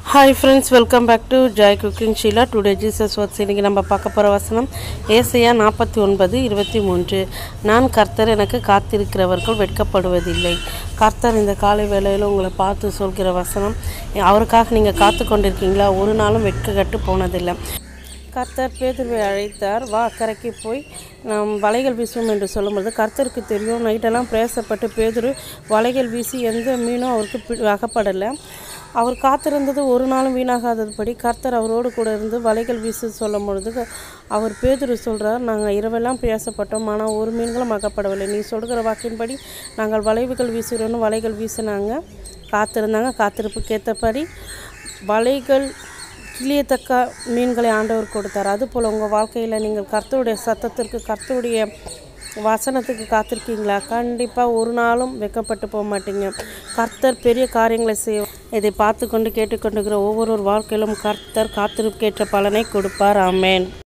hi friends welcome back to Joy Cooking Sheela today Jesus works இன்றைக்கி நம்ம பார்க்க போகிற வசனம் ஏசையா நாற்பத்தி ஒன்பது இருபத்தி மூன்று நான் கர்த்தர் எனக்கு காத்திருக்கிறவர்கள் வெட்கப்படுவதில்லை கர்த்தர் இந்த காலை வேளையில் உங்களை பார்த்து சொல்கிற வசனம் அவருக்காக நீங்கள் காத்து கொண்டிருக்கீங்களா ஒரு நாளும் வெட்கக்கட்டு போனதில்லை கர்த்தர் பேதுருவை அழைத்தார் வா அக்கறைக்கு போய் நாம் வலைகள் வீசுவோம் என்று சொல்லும்போது கர்த்தருக்கு தெரியும் நைட்டெல்லாம் பிரயாசப்பட்டு பேதுரு வலைகள் வீசி எந்த மீனும் அவருக்கு பி- அகப்படலை அவர் காத்திருந்தது ஒரு நாளும் வீணாகாதபடி கர்த்தர் அவரோடு கூட இருந்து வலைகள் வீச சொல்லும் பொழுது க- அவர் பேதுரு சொல்கிறார் நாங்கள் இரவெல்லாம் பிரயாசப்பட்டோம் ஆனால் ஒரு மீன்களும் அகப்படவில்லை நீ சொல்கிற வாக்கின்படி நாங்கள் வளைவுகள் வீசுகிறோன்னு வலைகள் வீசினாங்க காத்திருந்தாங்க காத்திருப்புக்கு ஏற்றபடி வலைகள் கிளியத்தக்க மீன்களை ஆண்டவர் கொடுத்தார் அதுபோல் உங்கள் வாழ்க்கையில் நீங்கள் கர்த்தருடைய சத்தத்திற்கு கர்த்தருடைய வசனத்துக்கு காத்திருக்கீங்களா கண்டிப்பாக ஒரு நாளும் வெக்கப்பட்டு போக மாட்டீங்க கர்த்தர் பெரிய காரியங்களை செய்ய இதை பார்த்து கொண்டு கேட்டுக்கொண்டுகிற ஒவ்வொரு வாழ்க்கையிலும் கர்த்தர் காத்திருக்கேற்ற பலனை கொடுப்பார் ஆமேன்